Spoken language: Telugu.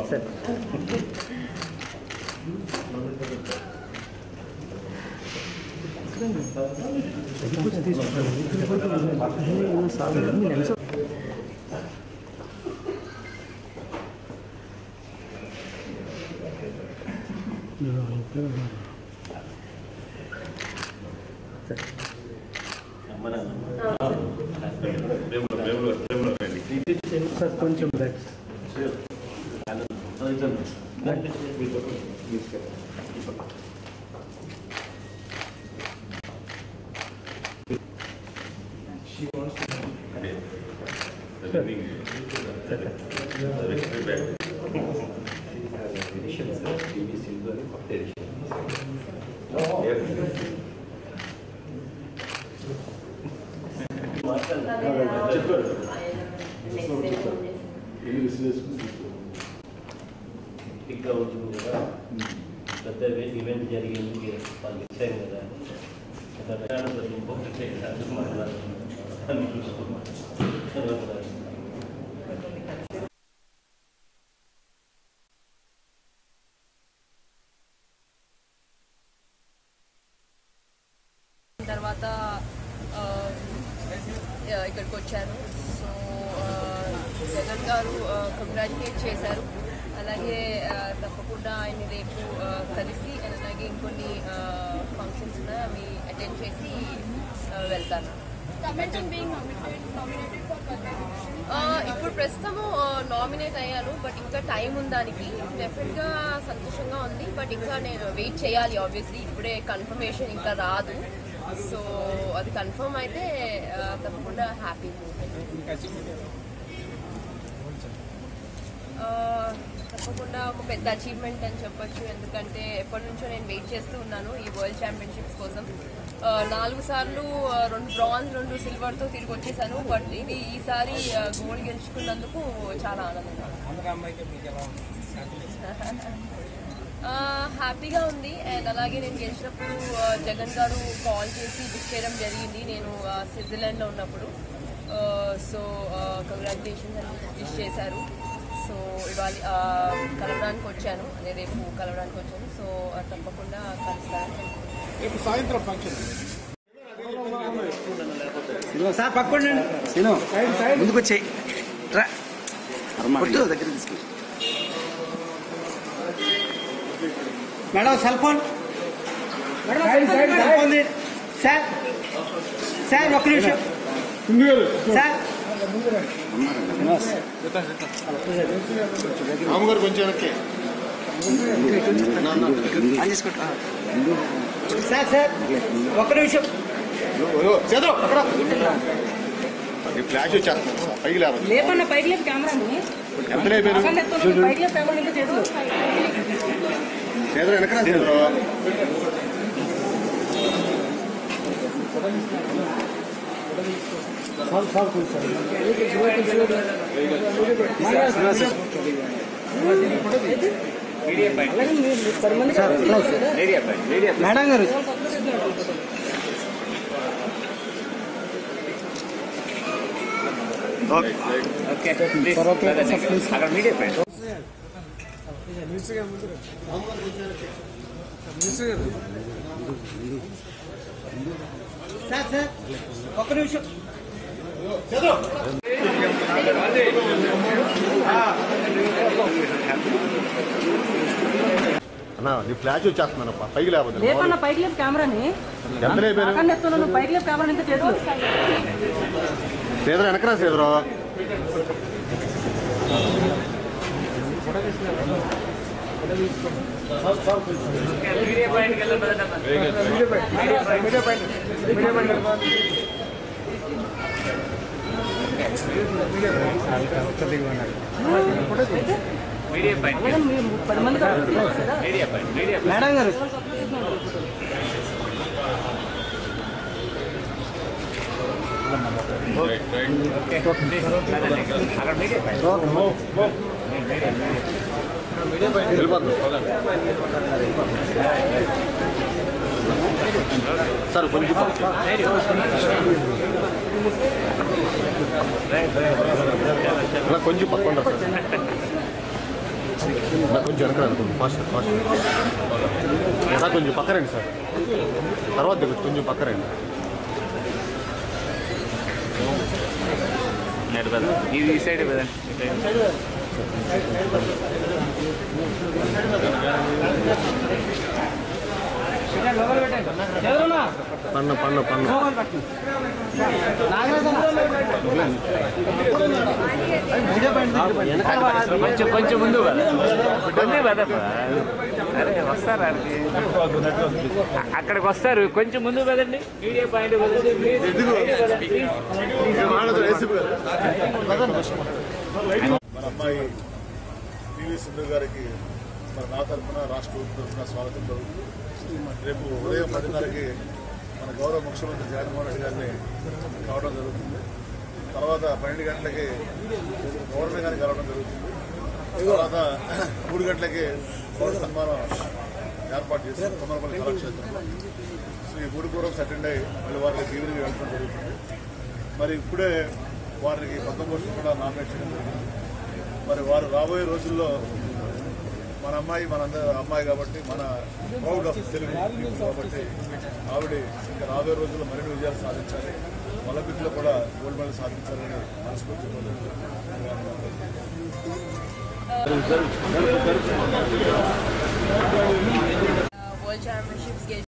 సార్ కొంచెం బ్యాక్ పిక్గా ఉంటుంది కదా పెద్ద ఈవెంట్ జరిగింది వాళ్ళు ఇచ్చారు కదా కదా ప్రతి ఇంకొకటి చేయాలి మాట్లాడుతున్నాను అని చూసుకున్నాను తర్వాత ఆ, ఆ, ఇక్కడికి వచ్చాను సో ఆ, జగన్ గారు కంగ్రాచులేట్ చేశారు అలాగే ఆ, తప్పకుండా ఆయన రేపు ఆ, కలిసి and అలాగే ఇంకొన్ని ఫంక్షన్స్ ఉన్నాయి అవి అటెండ్ చేసి ఆ, వెళ్తాను Comment on being nominated, nominated for Padma Vibhushan. ఆ, ఇప్పుడు ప్రస్తుతము నామినేట్ అయ్యాను బట్ ఇంకా టైం ఉంది దానికి డెఫినెట్గా సంతోషంగా ఉంది బట్ ఇంకా నేను వెయిట్ చేయాలి ఆబ్వియస్లీ ఇప్పుడే కన్ఫర్మేషన్ ఇంకా రాదు సో అది కన్ఫర్మ్ అయితే ఆ, తప్పకుండా హ్యాపీ తప్పకుండా ఒక పెద్ద అచీవ్మెంట్ అని చెప్పొచ్చు ఎందుకంటే ఎప్పటి నుంచో నేను వెయిట్ చేస్తూ ఉన్నాను ఈ వరల్డ్ ఛాంపియన్షిప్స్ కోసం ఆ, నాలుగు సార్లు ఆ, రెండు బ్రాంజ్ రెండు సిల్వర్తో తిరిగి వచ్చేసాను బట్ ఇది ఈసారి గోల్డ్ గెలుచుకున్నందుకు చాలా ఆనందంగా ఉంది. ఆ, హ్యాపీగా ఉంది అండ్ అలాగే నేను గెలిచినప్పుడు ఆ, జగన్ గారు కాల్ చేసి విష్ చేయడం జరిగింది నేను ఆ, స్విట్జర్లాండ్లో ఉన్నప్పుడు ఆ, సో కంగ్రాచులేషన్స్ అని విష్ చేశారు సో ఇవాళ ఆ, కలవడానికి వచ్చాను అదే రేపు కలవడానికి వచ్చాను సో ఆ, తప్పకుండా కలుస్తాను రేపు సాయంత్రం ఫంక్షన్ సార్ పక్కండి సీను ముందుకు వచ్చాయి రా కొట్టు దగ్గర తీసుకు madam cell phone madam cell phone తీ- సార్ సార్ ఒక్క నిమిషం సార్ మామగారు కొంచెం వెనక్కి ఆన్ చేసుకుంటా సార్ సార్ ఒక్క నిమిషం చేద్దాం అక్కడ ఈ ఫ్లాష్ వచ్చేస్తుంది పైకి లేవాలి లేపన్న పైకి లేపు కెమెరాని ఎంత లేపారు పక్కన ఎత్తున్న పైకి లేపు కెమెరా ఇంకా చేతులు చేద్దాం వెనకరా చేద్దాం మేడం గారు సార్ సార్ ఒక్క నిమిషం అన్న నీ ఫ్లాష్ వచ్చేస్తుందన్నప్ప పైకి లేకపోతే లేపన్న పైకి లేపు కెమెరాని ఎంత లేపారు పక్కన ఎత్తున్న పైకి లేపు కెమెరా ఇంకా చేతులు సేదరా వెనకరా సేదరా అలాగే మీరు పది మంది కావాలి కదా మేడం గారు వెళ్ళిపోతుంది సార్ కొంచెం అలా కొంచెం పక్కన రా సార్ నా కొంచెం వెనక రండి, కొంచెం ఫాస్ట్ ఫాస్ట్ సార్ కొంచెం పక్క రండి సార్ తర్వాత దిగొచ్చు కొంచెం పక్క రండి ఇది ఈ సైడ్ కదండి పన్ను పన్ను పన్ను కొంచెం కొంచెం ముందు కదా ముందు కదప్పా అరే వస్తారు ఆడికి అ- అక్కడికి వస్తారు కొంచెం ముందు కదండి మీడియా పాయింట్ కదండి మన అమ్మాయి పివి సింధు గారికి మన నా తరఫున రాష్ట్ర ప్రభుత్వం తరఫున స్వాగతం జరుగుతుంది రేపు ఉదయం పదిన్నరకి మన గౌరవ ముఖ్యమంత్రి జగన్మోహన్ రెడ్డి గారిని కావడం జరుగుతుంది తర్వాత పన్నెండు గంటలకి గవర్నర్ గారిని కలవడం జరుగుతుంది తర్వాత మూడు గంటలకి పౌర సన్మానం ఏర్పాటు చేస్తారు తొమ్మలపల్లి కళాక్షేత్రంలో సో ఈ మూడు పూర్వం అటెండ్ అయ్యి మళ్ళీ వారికి దీవెనకి వెళ్ళడం జరుగుతుంది మరి ఇప్పుడే వారికి పద్మభూషణ్ కూడా నామినేట్ చేయడం జరిగింది మరి వారు రాబోయే రోజుల్లో మన అమ్మాయి మనందరి అమ్మాయి కాబట్టి మన ప్రౌడ్ ఆఫ్ తెలుగు people కాబట్టి ఆవిడ ఇంకా రాబోయే రోజుల్లో మరిన్ని విజయాలు సాధించాలి ఒలింపిక్లో కూడా గోల్డ్ మెడల్ సాధించాలని మనస్ఫూర్తి వరల్డ్ ఛాంపియన్షిప్స్